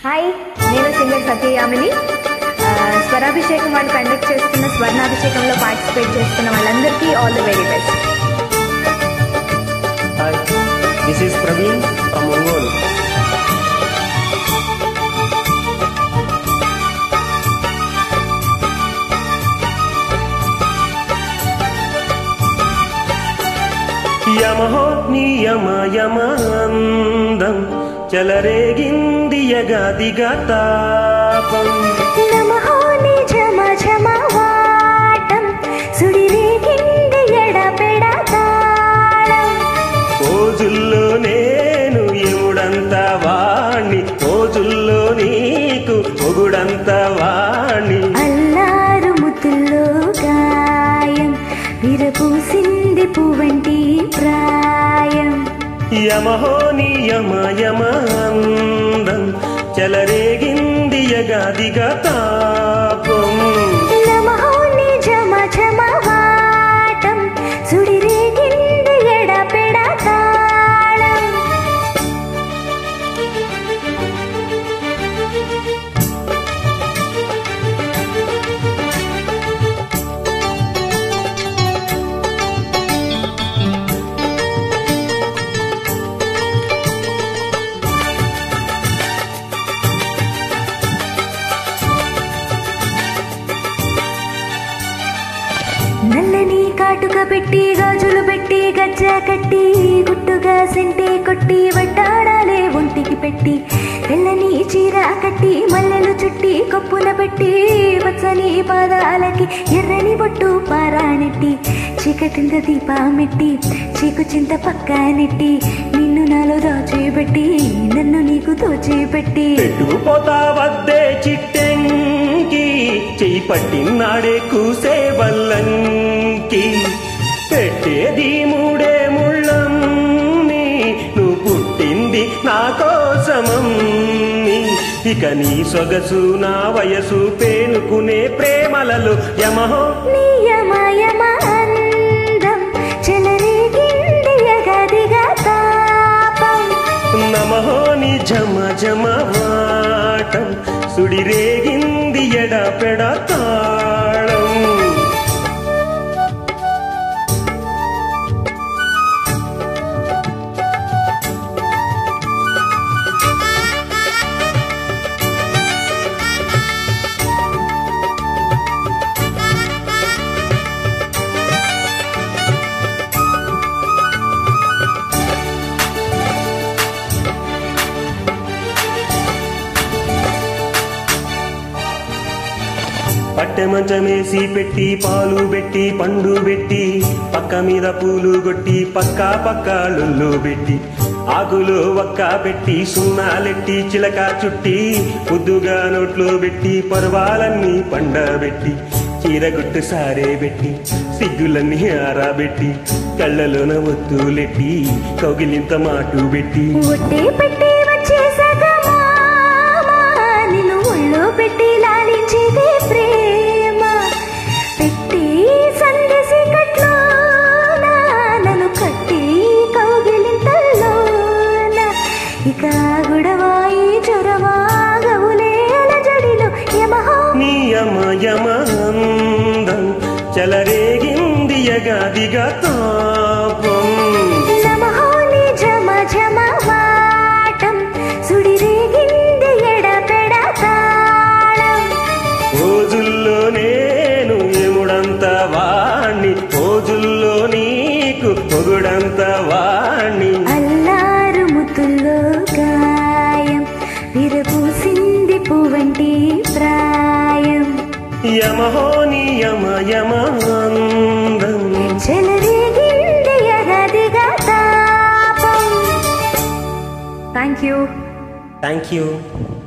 hi నేను singer Satya Yamini ఆ, స్వరాభిషేకం వాళ్ళు కండక్ట్ చేస్తున్న స్వర్ణాభిషేకంలో పార్టిసిపేట్ చేస్తున్న వాళ్ళందరికీ all the very best hi this is Praveen from Ongole యమహో నియమ యమాందం చెలరేగింది యగాదిగా తాపం నమః నిజమ జమవాటం సుడిరేగింది ఎడపెడ తాళం రోజుల్లో నేను ఎముడంత వాణ్ణి రోజుల్లో నీకు మొగుడంత వాణ్ణి అల్లారు ముద్దుల్లో గాయం విరపూసింది పువ్వంటి ప్రాయం యమహో నియమ యమాందం చెలరేగింది యగాదిగా తాపం నమః నిజమ జమవాటం సుడిరేగింది ఎడపెడ తాళం నల్లని కాటుక పెట్టి గాజులు పెట్టి గజ్జ కట్టి గుట్టుగా సెంటే కొట్టి వడ్డాడాలే ఒంటికి పెట్టి తెల్లని చీర కట్టి మల్లెలు చుట్టి కొప్పున పెట్టి పచ్చని పాదాలకి ఎర్రని బొట్టు పారానెట్టి చీకటింత దీపామెట్టి చీకు చింత పక్క నెట్టి నిన్ను నాలో దాచిపెట్టి నన్ను నీకు దోచిపెట్టి పెట్టుకుపోతా వద్దే చిట్టెంకి చెయ్యి పట్టినాడే కూసే వల్లంకి పెట్టేది మూడే ముళ్ళమ్మి నువ్వు పుట్టింది నా కోసమమ్మి ఇక నీ సొగసు నా వయసు పేనుకునే ప్రేమలలో యమహో నియమయమ అందం చెలరేగింది ఎగదిగా తాపం నమహో ని జమ జమ వాటం సుడిరేగింది ఎడ పెడ తాళం పట్టె మంచమేసి పెట్టి పాలు పెట్టి పండు పెట్టి పక్క మీద పూలు కొట్టి పక్క పక్క లుల్లు పెట్టి ఆకులు ఒక్క పెట్టి సున్నాలెట్టి చిలక చుట్టి ముద్దుగా నోట్లో పెట్టి పర్వాలన్నీ పండబెట్టి చీరగుట్టు సారే పెట్టి సిగ్గులన్నీ ఆరాబెట్టి కళ్ళలోన ఒత్తులెట్టి కౌగిలింత మాటు పెట్టి ఒట్టే పెట్టి వచ్చేసాక మామ నిన్ను ఒళ్ళో పెట్టి లాలించేదే ప్రేమ పెట్టి సందేశి కట్లోన నన్ను కట్టి కౌగిలింతల్లోన ఇక గుడవాయి చొరవాగవులే అలజడిలో యమహో నియమ యమాందం చెలరేగింది యగాదిగా తాపం నమః నిజమ జమవాటం సుడిరేగింది ఎడపెడ తాళం రోజుల్లో నేను ఎముడంత వాణ్ణి రోజుల్లో నీకు పొగుడంత వాణ్ణి అల్లారు ముద్దుల్లో గాయం విరపూసింది పువ్వంటి ప్రాయం యమహో నియమ యమాందం చెలరేగింది ఎగదిగా తాపం థ్యాంక్ యూ థ్యాంక్ యూ